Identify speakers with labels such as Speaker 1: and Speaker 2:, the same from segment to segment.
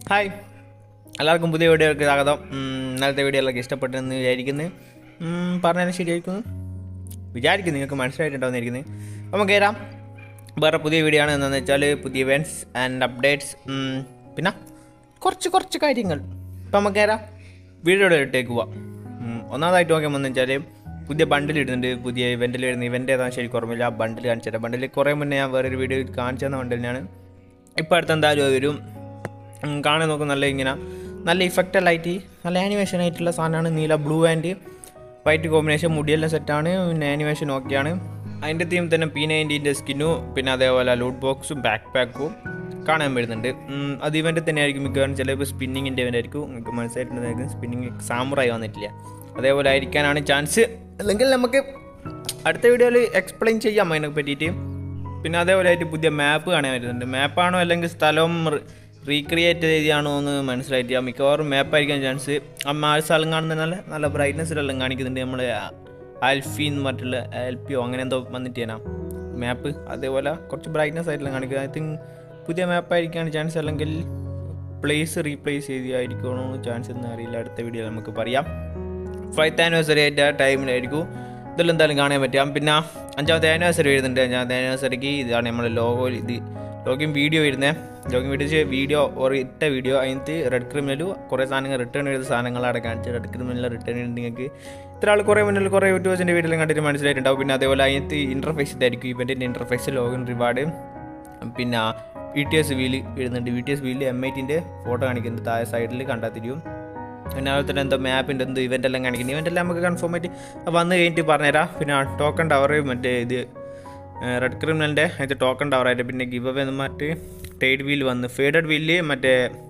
Speaker 1: hi എല്ലാവർക്കും പുതിയ വീഡിയോയിലേക്ക് സ്വാഗതം ഉം, ഇന്നലത്തെ വീഡിയോ എല്ലാവർക്കും ഇഷ്ടപ്പെട്ടെന്ന് വിചാരിക്കുന്നു ഉം, പറഞ്ഞാലും ശരിയായിരിക്കുന്നു വിചാരിക്കുന്നു നിങ്ങൾക്ക് മനസ്സിലായിട്ടുണ്ടാവുന്ന ഇരിക്കുന്നത് നമുക്ക് കയറാം വേറെ പുതിയ വീഡിയോ ആണ് എന്താണെന്ന് വെച്ചാൽ പുതിയ ഇവൻറ്റ്സ് ആൻഡ് അപ്ഡേറ്റ്സ് പിന്നെ കുറച്ച് കുറച്ച് കാര്യങ്ങൾ ഇപ്പം നമുക്ക് കയറാം വീഡിയോയുടെ ഇട്ടേക്ക് പോവാം ഉം, ഒന്നാമതായിട്ട് നോക്കിയാൽ വന്നു വെച്ചാൽ പുതിയ ബണ്ടിൽ ഇടുന്നുണ്ട് പുതിയ ഇവൻറ്റിൽ വരുന്ന ഇവൻ്റ് ഏതാണെന്ന് ശരിക്കും ഓർമ്മയില്ല ആ ബണ്ടിൽ കാണിച്ചിട്ട് ബണ്ടിൽ കുറേ മുന്നേ ഞാൻ വേറൊരു വീഡിയോ കാണിച്ചു തന്ന ബണ്ടിലാണ് ഇപ്പോൾ അടുത്ത് എന്തായാലും വരും ഉം, കാണാൻ നോക്കും നല്ല ഇങ്ങനെ നല്ല ഇഫക്റ്റ് ലൈറ്റ് നല്ല ആനിമേഷൻ ആയിട്ടുള്ള സാധനമാണ് നീല ബ്ലൂ ആൻഡ് വൈറ്റ് കോമ്പിനേഷൻ മുടിയെല്ലാം സെറ്റാണ് പിന്നെ ആനിമേഷൻ ഓക്കെയാണ് അതിൻ്റെ തീം തന്നെ പി നയൻറ്റീൻ്റെ സ്കിന്നും പിന്നെ അതേപോലെ ലൂട്ട് ബോക്സും ബാക്ക് പാക്കും കാണാൻ വരുന്നുണ്ട് ഉം, അത് ഇവൻ്റെ തന്നെ ആയിരിക്കും മിക്കവാറും ചിലപ്പോൾ സ്പിന്നിങ്ങിൻ്റെ ഇവൻ്റ് ആയിരിക്കും നിങ്ങൾക്ക് മനസ്സിലായിട്ടുണ്ടായിരിക്കും സ്പിന്നിങ് സാമുറായി വന്നിട്ടില്ല അതേപോലെ ആയിരിക്കാനാണ് ചാൻസ് അല്ലെങ്കിൽ നമുക്ക് അടുത്ത വീഡിയോയിൽ എക്സ്പ്ലെയിൻ ചെയ്യാം അതിനെ പറ്റിയിട്ട് പിന്നെ അതേപോലെ ആയിട്ട് പുതിയ മാപ്പ് കാണാൻ വരുന്നുണ്ട് മാപ്പാണോ അല്ലെങ്കിൽ സ്ഥലം റീക്രിയേറ്റ് ചെയ്താണോ എന്ന് മനസ്സിലായിട്ട് മിക്കവാറും മാപ്പായിരിക്കാൻ ചാൻസ് ആ ആ സ്ഥലം കാണുന്ന നല്ല നല്ല ബ്രൈറ്റ്നസ്സിലെല്ലാം കാണിക്കുന്നുണ്ട് നമ്മൾ ആൽഫി എന്ന് പറഞ്ഞിട്ടുള്ള എൽപിയോ അങ്ങനെ എന്തോ വന്നിട്ട് ചെയ്യാനാ മാപ്പ് അതേപോലെ കുറച്ച് ബ്രൈറ്റ്നസ് ആയിട്ടെല്ലാം കാണിക്കുക ഐ തിങ്ക് പുതിയ മാപ്പായിരിക്കാൻ ചാൻസ് അല്ലെങ്കിൽ പ്ലേസ് റീപ്ലേസ് ചെയ്തായിരിക്കണോ ചാൻസ് എന്ന് അറിയില്ല അടുത്ത വീഡിയോയിൽ നമുക്ക് പറയാം ഫൈത്ത് ആനിവേഴ്സറി ആയിട്ട് ആ ടൈമിലായിരിക്കും ഇതെല്ലാം എന്തായാലും കാണാൻ പറ്റാം പിന്നെ അഞ്ചാമത്തെ ആനിവേഴ്സറി വരുന്നുണ്ട് അഞ്ചാമത്തെ ആനിവേഴ്സറിക്ക് ഇതാണ് നമ്മുടെ ലോഗോ ഇത് ലോഗിൻ വീഡിയോ വരുന്നത് ലോഗിൻ വീഡിയോ വീഡിയോ ഒരു ഇട്ട വീഡിയോ അതിനകത്ത് റെഡ് ക്രിമിനലും കുറേ സാധനങ്ങൾ റിട്ടേൺ ചെയ്ത സാധനങ്ങളവിടെ കാണിച്ച് റെഡ് ക്രിമിനൽ റിട്ടേൺ ചെയ്ത് നിങ്ങൾക്ക് ഇത്ര ആൾ കുറേ മുന്നിൽ കുറേ യൂട്യൂബേഴ്സിൻ്റെ വീഡിയോയിലും കണ്ടിട്ട് മനസ്സിലായിട്ടുണ്ടാവും പിന്നെ അതേപോലെ അതിനകത്ത് ഇൻ്റർഫേസ് ഇതായിരിക്കും ഇവൻറ്റിൻ്റെ ഇൻ്റർഫേസ് ലോഗിൻ റിവാർഡ് പിന്നെ വി ടി എസ് വീല് വരുന്നുണ്ട് വി ടി എസ് വീലിൽ എം ഐറ്റിൻ്റെ ഫോട്ടോ കാണിക്കുന്നുണ്ട് താഴെ സൈഡിൽ കണ്ടാൽ തിരിയും പിന്നെ അതുപോലെ തന്നെ എന്തോ മാപ്പിൻ്റെ എന്തോ ഇവൻ്റ് എല്ലാം കാണിക്കുന്നത് ഇവൻ്റ് എല്ലാം നമുക്ക് കൺഫേം ആയിട്ട് വന്ന് കഴിഞ്ഞിട്ട് പറഞ്ഞുതരാം പിന്നെ ടോക്കൺ ടവർ മറ്റേ ഇത് റെഡ് ക്രിമിനലിൻ്റെ അതിൻ്റെ ടോക്കൺ ടവറായിട്ട് പിന്നെ ഗിവ് അവേ മറ്റ് ടൈഡ് വീൽ വന്ന് ഫേഡഡ് വീലിൽ മറ്റേ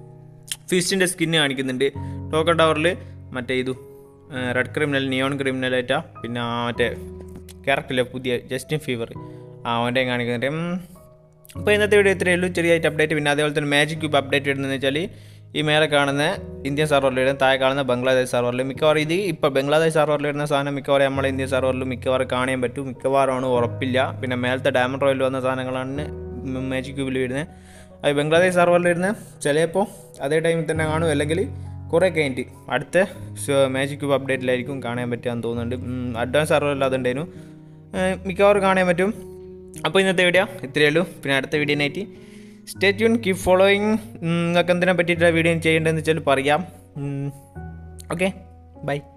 Speaker 1: ഫിഷിൻ്റെ സ്കിന്ന് കാണിക്കുന്നുണ്ട് ടോക്കൺ ടവറിൽ മറ്റേ ഇതു റെഡ് ക്രിമിനൽ നിയോൺ ക്രിമിനലായിട്ടാ പിന്നെ ആ മറ്റേ ക്യാരക്ടറിലെ പുതിയ ജസ്റ്റിൻ ഫീവർ ആ അവൻ്റെ കാണിക്കുന്നുണ്ട് ഉം, അപ്പോൾ ഇന്നത്തെ വീഡിയോ ഇത്രയേ ഉള്ളൂ ചെറിയായിട്ട് അപ്ഡേറ്റ് പിന്നെ അതേപോലെ തന്നെ മാജിക് ക്യൂബ് അപ്ഡേറ്റ് ഇടുന്നതെന്ന് വെച്ചാൽ ഈ മേലെ കാണുന്ന ഇന്ത്യൻ സർവറിൽ ഇടുന്ന താഴെ കാണുന്ന ബംഗ്ലാദേശ് സർവറിൽ മിക്കവാറും ഇത് ഇപ്പോൾ ബംഗ്ലാദേശ് സർവറിൽ ഇടുന്ന സാധനം മിക്കവാറും നമ്മളെ ഇന്ത്യൻ സർവറിൽ മിക്കവാറും കാണാൻ പറ്റും മിക്കവാറുമാണ് ഉറപ്പില്ല പിന്നെ മേലത്തെ ഡയമണ്ട് റോയിൽ വന്ന സാധനങ്ങളാണ് മാജിക് ക്യൂബിൽ വരുന്നത് അത് ബംഗ്ലാദേശ് സർവറിൽ ഇരുന്ന് ചിലപ്പോൾ അതേ ടൈമിൽ തന്നെ കാണും അല്ലെങ്കിൽ കുറേ കഴിഞ്ഞിട്ട് അടുത്ത മാജിക് ക്യൂബ് അപ്ഡേറ്റിലായിരിക്കും കാണാൻ പറ്റുകയെന്ന് തോന്നുന്നുണ്ട് അഡ്വാൻസ് സർവറിൽ അതുണ്ടായിരുന്നു ഏഹ് മിക്കവാറും കാണാൻ പറ്റും അപ്പോൾ ഇന്നത്തെ വീഡിയോ ഇത്രയേ ഉള്ളൂ പിന്നെ അടുത്ത video night stay tune keep following നിങ്ങൾക്ക് എന്തിനെ പറ്റിയിട്ടുള്ള വീഡിയോ ചെയ്യേണ്ടതെന്ന് വെച്ചാൽ പറയാം ഓക്കെ ബൈ